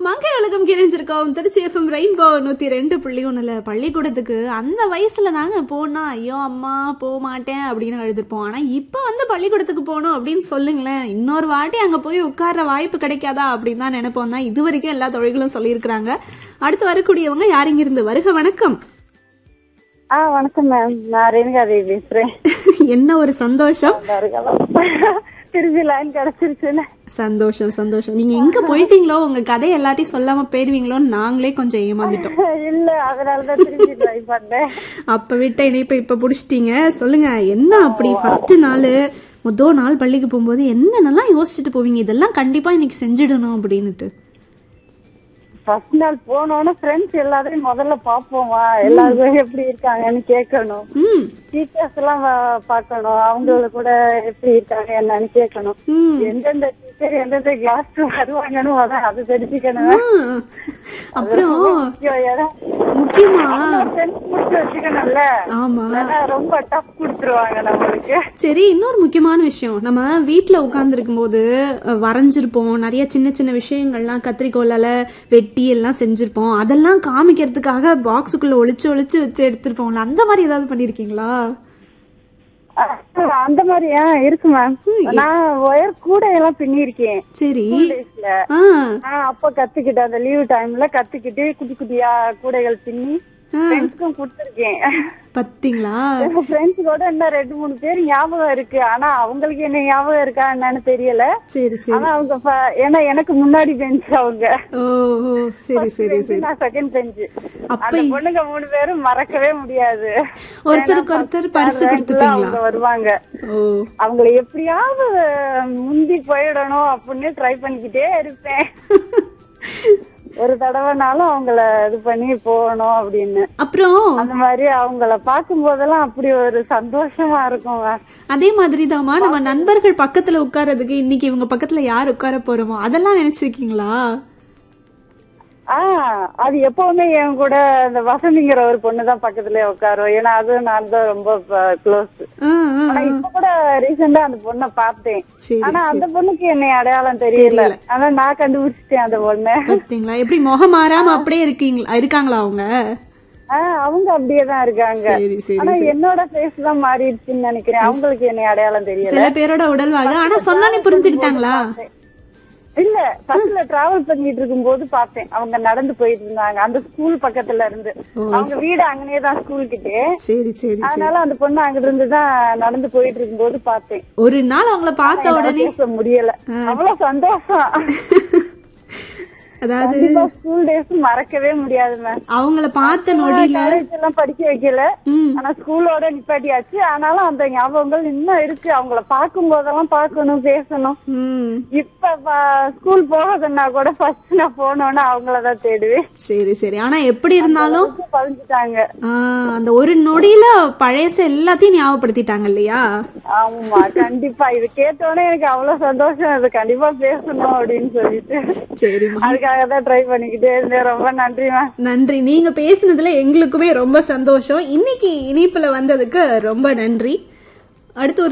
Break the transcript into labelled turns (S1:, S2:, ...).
S1: மங்கை உலகம் கிழிஞ்சிருக்கோம் Trichy FM rainbow நூத்தி ரெண்டு புள்ளி ஒண்ணுல பள்ளிக்கூடத்துக்கு அந்த வயசுல தாங்க போனா ஐயோ அம்மா போக மாட்டேன் அப்படின்னு எழுதிருப்போம் ஆனா இப்ப வந்து பள்ளிக்கூடத்துக்கு போகணும் அப்படின்னு சொல்லுங்களேன் இன்னொரு வாட்டி அங்க போய் உட்கார்ற வாய்ப்பு கிடைக்காதா அப்படின்னு தான் நினைப்போம் தான் இது வரைக்கும் எல்லா தொழில்களும் சொல்லியிருக்கிறாங்க அடுத்து வரக்கூடியவங்க யார் இங்கிருந்து வருக வணக்கம்
S2: ஆ வணக்கம் மேம் நான் ரேணுகா தேவி பேசுறேன்
S1: என்ன ஒரு சந்தோஷம்
S2: திருச்சி லைன் கிடைச்சிருச்சுன்னு
S1: சந்தோஷம் சந்தோஷம் நீங்க எங்க போயிட்டீங்களோ உங்க கதை எல்லாத்தையும் சொல்லாம போயிருவீங்களோன்னு நாங்களே கொஞ்சம் ஏமாந்துட்டோம்
S2: இல்ல அதனாலதான் திருச்சி ட்ரை பண்ணேன்
S1: அப்ப விட்ட இணைப்பை இப்ப புடிச்சிட்டீங்க சொல்லுங்க என்ன அப்படி ஃபர்ஸ்ட் நாள் முதல் நாள் பள்ளிக்கு போகும்போது என்னென்னலாம் யோசிச்சுட்டு போவீங்க இதெல்லாம் கண்டிப்பா இன்னைக்கு செஞ்சிடணும் அப்படின்னுட்டு
S2: ஃபர்ஸ்ட் நாள் போனோன்னு ஃப்ரெண்ட்ஸ் எல்லாரையும் முதல்ல பாப்போமா எல்லாரும் எப்படி இருக்காங்கன்னு கேட்கணும்
S1: ம்
S2: டீச்சர்ஸ் எல்லாம் வ- பார்க்கணும் அவங்கள கூட எப்படி இருக்காங்க என்னன்னு கேட்கணும்
S1: ம்
S2: எந்தெந்த டீச்சர் எந்தெந்த கிளாஸ் வருவாங்கன்னு முதல்ல அது தெரிஞ்சுக்கணும்
S1: ஆ. அப்புறம்
S2: முக்கியம் ஏன்னா
S1: முக்கியமா
S2: ஃப்ரெண்ட்ஸ் முடிச்சு வச்சுக்கணும்ல
S1: ஆமா
S2: இல்லைன்னா ரொம்ப டஃப் கொடுத்துருவாங்க நம்மளுக்கு
S1: சரி இன்னொரு முக்கியமான விஷயம் நம்ம வீட்டில் உட்காந்துருக்கும் போது அஹ், வரைஞ்சிருப்போம் நிறைய சின்ன சின்ன விஷயங்கள்லாம் கத்திரிக்கோலால வெட்டி எல்லாம் செஞ்சிருப்போம் அதெல்லாம் காமிக்கிறதுக்காக பாக்ஸுக்குள்ள ஒளிச்சு ஒளிச்சு வச்சு எடுத்திருப்போம்ல அந்த மாதிரி ஏதாவது பண்ணிருக்கீங்களா
S2: அஹ் அந்த மாதிரியா இருக்கு மேம் நான் ஒயர் கூட எல்லாம் பின்னிருக்கேன்
S1: சரி
S2: டேஸ்ல
S1: ஆ
S2: நான் அப்ப கத்துக்கிட்டேன் அந்த லீவ் டைம்ல கத்துக்கிட்டு குட்டி குட்டியா கூடைகள் பின்னி ஃப்ரெண்ட்ஸ்க்கும் கொடுத்துருக்கேன்
S1: பத்தீங்களா
S2: ஃப்ரெண்ட்ஸ் கூட இன்னும் ரெண்டு மூணு பேர் ஞாபகம் இருக்கு ஆனா அவங்களுக்கு என்ன ஞாபகம் இருக்கா என்னன்னு தெரியல
S1: சரி சரி
S2: ஆனா அவங்க ஃப- ஏன்னா எனக்கு முன்னாடி பெஞ்ச் அவங்க
S1: ஓ ஓ சரி சரி
S2: bench, நான் செகண்ட் பெஞ்ச்
S1: அப்ப
S2: அந்த பொண்ணுங்க மூணு பேரும் மறக்கவே முடியாது
S1: ஒருத்தருக்கு ஒருத்தர் பரிசு
S2: rank ல
S1: கொடுத்துப்பீங்களா
S2: அவங்க வருவாங்க
S1: ஓ
S2: அவங்கள எப்படியாவது முந்தி போயிடணும் அப்படின்னு ட்ரை பண்ணிக்கிட்டே இருப்பேன் ஒரு தடவைனாலும் அவங்கள இது பண்ணி போகணும் அப்படின்னு
S1: அப்புறம்
S2: அந்த மாதிரி அவங்கள பார்க்கும் போதெல்லாம் அப்படி ஒரு சந்தோஷமா இருக்கும்
S1: அதே மாதிரி தாம்மா நம்ம நண்பர்கள் பக்கத்துல உட்கார்றதுக்கு இன்னைக்கு இவங்க பக்கத்துல யார் உட்கார போறோமோ அதெல்லாம் நினைச்சிருக்கீங்களா
S2: ஆஹ் அது எப்பவுமே என் கூட இந்த வசந்திங்கிற ஒரு பொண்ணு தான் பக்கத்துல உட்காரும் ஏன்னா அதுவும் நான் தான் ரொம்ப க்ளோஸ்
S1: ஆ, ஆ,
S2: ஆனா இப்ப கூட ரீசெண்டா அந்த பொண்ணை பார்த்தேன்
S1: சரி
S2: ஆனா அந்த பொண்ணுக்கு என்னை அடையாளம் தெரியல ஆனா நான் கண்டுபிடிச்சிட்டேன் அந்த பொண்ணை
S1: பாத்தீங்களா எப்படி முகம் மாறாம அப்படியே இருக்கீங்களா இருக்காங்களா அவங்க
S2: ஆஹ் அவங்க அப்படியே தான் இருக்காங்க
S1: சரி சரி
S2: ஆனா என்னோட ஃபேஸ் தான் மாறிடுச்சுன்னு நினைக்கிறேன் அவங்களுக்கு என்னை அடையாளம் தெரியல
S1: சில பேரோட உடல்வாக ஆனா சொன்னானே புரிஞ்சுக்கிட்டாங்களா
S2: இல்ல பஸ்ல டிராவல் பண்ணிட்டு இருக்கும்போது பார்த்தேன் அவங்க நடந்து போயிட்டு இருந்தாங்க அந்த ஸ்கூல் பக்கத்துல இருந்து அவங்க வீடு அங்கனே தான் ஸ்கூல் கிட்டே
S1: சரி சரி
S2: அதனால அந்த பொண்ணு அங்க இருந்து தான் நடந்து போயிட்டு இருக்கும்போது பார்த்தேன்
S1: ஒரு நாள் அவங்கள பார்த்த உடனே
S2: பேச முடியல அவ்வளவு சந்தோஷம்
S1: அதாவது
S2: கண்டிப்பா ஸ்கூல் டேஸ் மறக்கவே முடியாது மேம்
S1: அவங்கள பார்த்த நொடியில
S2: காலேஜ் எல்லாம் படிக்க வைக்கல
S1: ம்.
S2: ஆனா ஸ்கூலோட நிப்பாட்டியாச்சு ஆனாலும் அந்த ஞாபகங்கள் இன்னும் இருக்கு அவங்கள பார்க்கும் போதெல்லாம் பார்க்கணும் பேசணும்
S1: ம்
S2: இப்ப ஸ்கூல் போகாதுன்னா கூட ஃபர்ஸ்ட் நான் போனோன்னா அவங்களதான் தேடுவேன்
S1: சரி சரி ஆனா எப்படி இருந்தாலும்
S2: பதிஞ்சுட்டாங்க
S1: ஆ, அந்த ஒரு நொடியில பழையச எல்லாத்தையும் ஞாபகப்படுத்திட்டாங்க இல்லையா
S2: ஆமா கண்டிப்பா இது கேட்டோன்னே எனக்கு அவ்வளவு சந்தோஷம் இது கண்டிப்பா பேசணும் அப்படின்னு சொல்லிட்டு
S1: சரிம்மா
S2: அதுக்காக தான் ட்ரை பண்ணிக்கிட்டே இருந்தேன் ரொம்ப நன்றி மேம்
S1: நன்றி நீங்க பேசுனதுல எங்களுக்குமே ரொம்ப சந்தோஷம் இன்னைக்கு இணைப்புல வந்ததுக்கு ரொம்ப நன்றி அடுத்து ஒரு